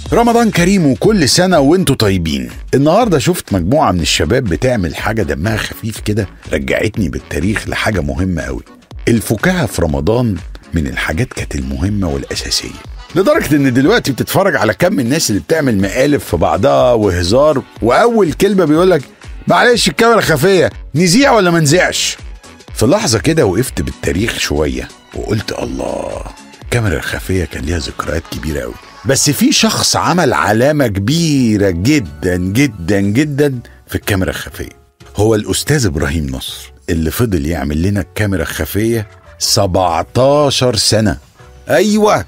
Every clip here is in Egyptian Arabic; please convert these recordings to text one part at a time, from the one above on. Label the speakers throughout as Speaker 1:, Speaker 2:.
Speaker 1: رمضان كريم وكل سنة وانتوا طيبين النهاردة شفت مجموعة من الشباب بتعمل حاجة دمها خفيف كده رجعتني بالتاريخ لحاجة مهمة قوي الفكاهة في رمضان من الحاجات كانت المهمة والأساسية لدرجة ان دلوقتي بتتفرج على كم الناس اللي بتعمل مقالب في بعضها وهزار واول كلمة بيقولك معلش الكاميرا خفية نذيع ولا ما نذيعش في لحظة كده وقفت بالتاريخ شوية وقلت الله الكاميرا الخفية كان ليها ذكريات كبيرة قوي بس في شخص عمل علامة كبيرة جدا جدا جدا في الكاميرا الخفية هو الأستاذ إبراهيم نصر اللي فضل يعمل لنا الكاميرا الخفية 17 سنة أيوة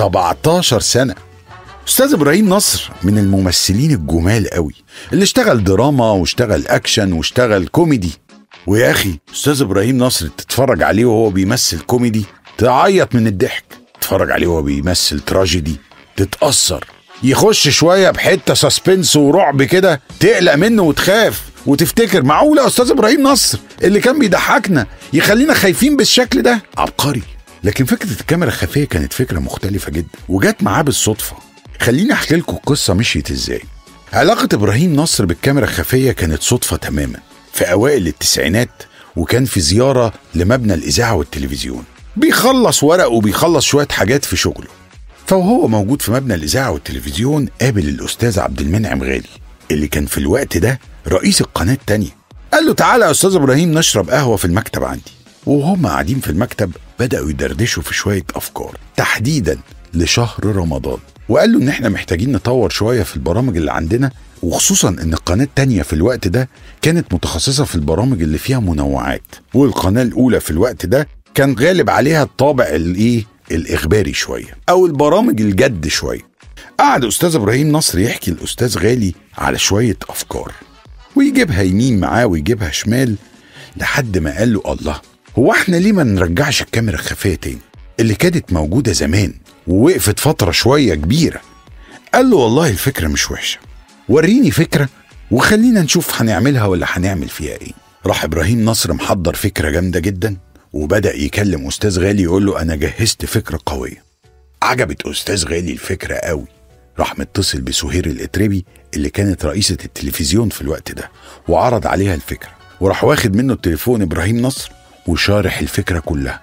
Speaker 1: 17 سنة أستاذ إبراهيم نصر من الممثلين الجمال قوي اللي اشتغل دراما واشتغل أكشن واشتغل كوميدي ويا أخي أستاذ إبراهيم نصر تتفرج عليه وهو بيمثل كوميدي تعيط من الضحك تتفرج عليه وهو بيمثل تراجيدي تتأثر يخش شوية بحتة سسبنس ورعب كده تقلق منه وتخاف وتفتكر معقولة يا أستاذ إبراهيم نصر اللي كان بيضحكنا يخلينا خايفين بالشكل ده عبقري لكن فكرة الكاميرا الخفية كانت فكرة مختلفة جدا وجت معاه بالصدفة خليني أحكي لكم القصة مشيت إزاي علاقة إبراهيم نصر بالكاميرا الخفية كانت صدفة تماما في أوائل التسعينات وكان في زيارة لمبنى الإذاعة والتلفزيون بيخلص ورق وبيخلص شوية حاجات في شغله فوهو موجود في مبنى الإذاعة والتلفزيون قابل الأستاذ عبد المنعم غالي اللي كان في الوقت ده رئيس القناة التانية قال له تعالى يا أستاذ إبراهيم نشرب قهوة في المكتب عندي وهم قاعدين في المكتب بدأوا يدردشوا في شوية أفكار تحديدا لشهر رمضان وقال له إن إحنا محتاجين نطور شوية في البرامج اللي عندنا وخصوصا إن القناة التانية في الوقت ده كانت متخصصة في البرامج اللي فيها منوعات والقناة الأولى في الوقت ده كان غالب عليها الطابع الإيه الإخباري شوية أو البرامج الجد شوية قعد أستاذ إبراهيم نصر يحكي الأستاذ غالي على شوية أفكار ويجيبها يمين معاه ويجيبها شمال لحد ما قال له الله هو احنا ليه ما نرجعش الكاميرا الخفية تاني اللي كانت موجودة زمان ووقفت فترة شوية كبيرة قال له والله الفكرة مش وحشة وريني فكرة وخلينا نشوف هنعملها ولا هنعمل فيها ايه راح ابراهيم نصر محضر فكرة جامدة جدا وبدأ يكلم أستاذ غالي يقول له أنا جهزت فكرة قوية عجبت أستاذ غالي الفكرة قوي راح متصل بسهير الإتربي اللي كانت رئيسة التلفزيون في الوقت ده وعرض عليها الفكرة وراح واخد منه التليفون إبراهيم نصر وشارح الفكرة كلها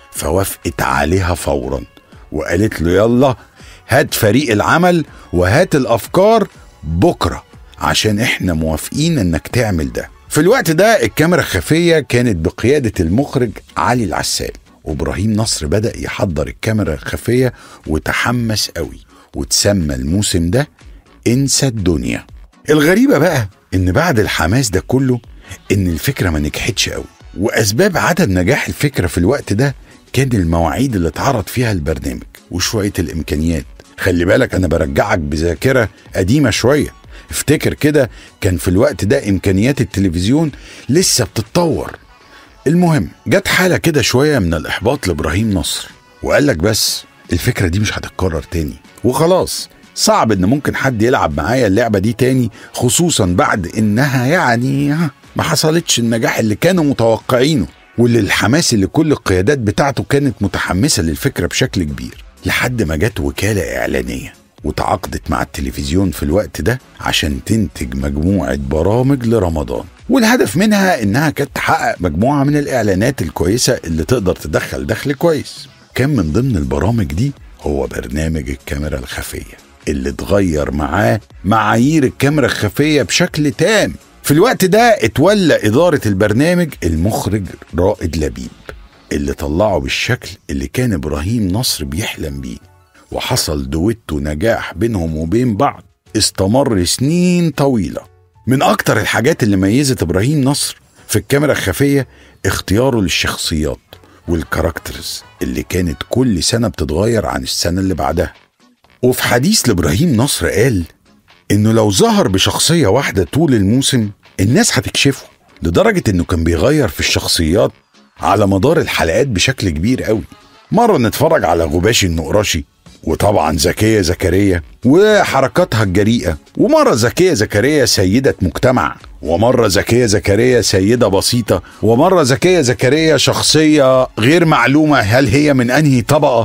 Speaker 1: فوافقت عليها فورا وقالت له يلا هات فريق العمل وهات الأفكار بكرة عشان احنا موافقين انك تعمل ده في الوقت ده الكاميرا الخفية كانت بقيادة المخرج علي العسال وابراهيم نصر بدأ يحضر الكاميرا الخفية وتحمس قوي وتسمى الموسم ده انسى الدنيا الغريبة بقى ان بعد الحماس ده كله ان الفكرة ما نجحتش قوي واسباب عدم نجاح الفكرة في الوقت ده كان المواعيد اللي اتعرض فيها البرنامج وشوية الامكانيات خلي بالك انا برجعك بذاكرة قديمة شوية افتكر كده كان في الوقت ده امكانيات التلفزيون لسه بتتطور المهم جت حاله كده شويه من الاحباط لابراهيم نصر وقال لك بس الفكره دي مش هتتكرر تاني وخلاص صعب ان ممكن حد يلعب معايا اللعبه دي تاني خصوصا بعد انها يعني ما حصلتش النجاح اللي كانوا متوقعينه واللي الحماس اللي كل القيادات بتاعته كانت متحمسه للفكره بشكل كبير لحد ما جت وكاله اعلانيه وتعاقدت مع التلفزيون في الوقت ده عشان تنتج مجموعة برامج لرمضان والهدف منها انها كانت تحقق مجموعة من الاعلانات الكويسة اللي تقدر تدخل دخل كويس كان من ضمن البرامج دي هو برنامج الكاميرا الخفية اللي اتغير معاه معايير الكاميرا الخفية بشكل تام في الوقت ده اتولى إدارة البرنامج المخرج رائد لبيب اللي طلعه بالشكل اللي كان إبراهيم نصر بيحلم بيه وحصل دويتو نجاح بينهم وبين بعض استمر سنين طويلة من أكتر الحاجات اللي ميزت إبراهيم نصر في الكاميرا الخفية اختياره للشخصيات والكاركترز اللي كانت كل سنة بتتغير عن السنة اللي بعدها وفي حديث لإبراهيم نصر قال إنه لو ظهر بشخصية واحدة طول الموسم الناس هتكشفه لدرجة إنه كان بيغير في الشخصيات على مدار الحلقات بشكل كبير قوي مرة نتفرج على غباشي النقراشي وطبعا زكية زكريا وحركاتها الجريئة ومرة زكية زكريا سيدة مجتمع ومرة زكية زكريا سيدة بسيطة ومرة زكية زكريا شخصية غير معلومة هل هي من أنهي طبقة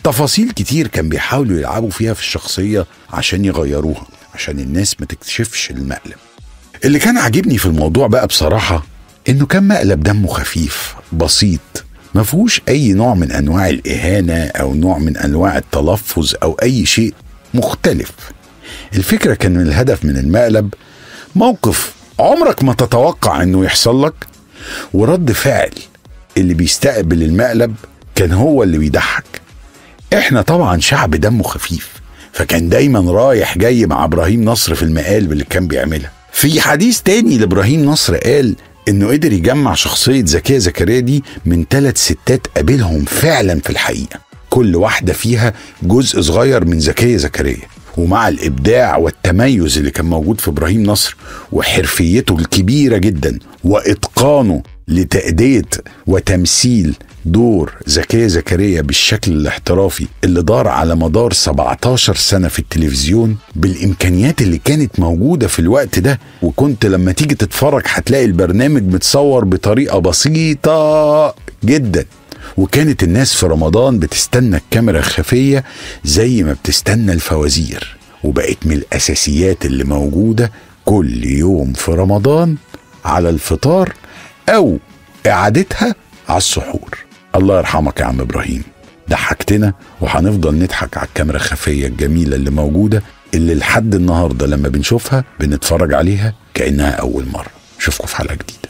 Speaker 1: تفاصيل كتير كان بيحاولوا يلعبوا فيها في الشخصية عشان يغيروها عشان الناس ما تكتشفش المقلب اللي كان عاجبني في الموضوع بقى بصراحة انه كان مقلب دمه خفيف بسيط ما فيهوش اي نوع من انواع الاهانة او نوع من انواع التلفظ او اي شيء مختلف الفكرة كان من الهدف من المقلب موقف عمرك ما تتوقع انه يحصل لك ورد فعل اللي بيستقبل المقلب كان هو اللي بيضحك احنا طبعا شعب دمه خفيف فكان دايما رايح جاي مع ابراهيم نصر في المقالب اللي كان بيعملها في حديث تاني لابراهيم نصر قال انه قدر يجمع شخصية زكية زكريا دي من ثلاث ستات قابلهم فعلا في الحقيقة كل واحدة فيها جزء صغير من زكية زكريا ومع الابداع والتميز اللي كان موجود في ابراهيم نصر وحرفيته الكبيره جدا واتقانه لتاديه وتمثيل دور زكية زكريا بالشكل الاحترافي اللي دار على مدار 17 سنة في التلفزيون بالإمكانيات اللي كانت موجودة في الوقت ده وكنت لما تيجي تتفرج هتلاقي البرنامج متصور بطريقة بسيطة جدا وكانت الناس في رمضان بتستنى الكاميرا الخفية زي ما بتستنى الفوازير وبقت من الأساسيات اللي موجودة كل يوم في رمضان على الفطار أو إعادتها على السحور الله يرحمك يا عم إبراهيم ضحكتنا وهنفضل نضحك على الكاميرا الخفية الجميلة اللي موجودة اللي لحد النهاردة لما بنشوفها بنتفرج عليها كأنها أول مرة أشوفكم في حلقة جديدة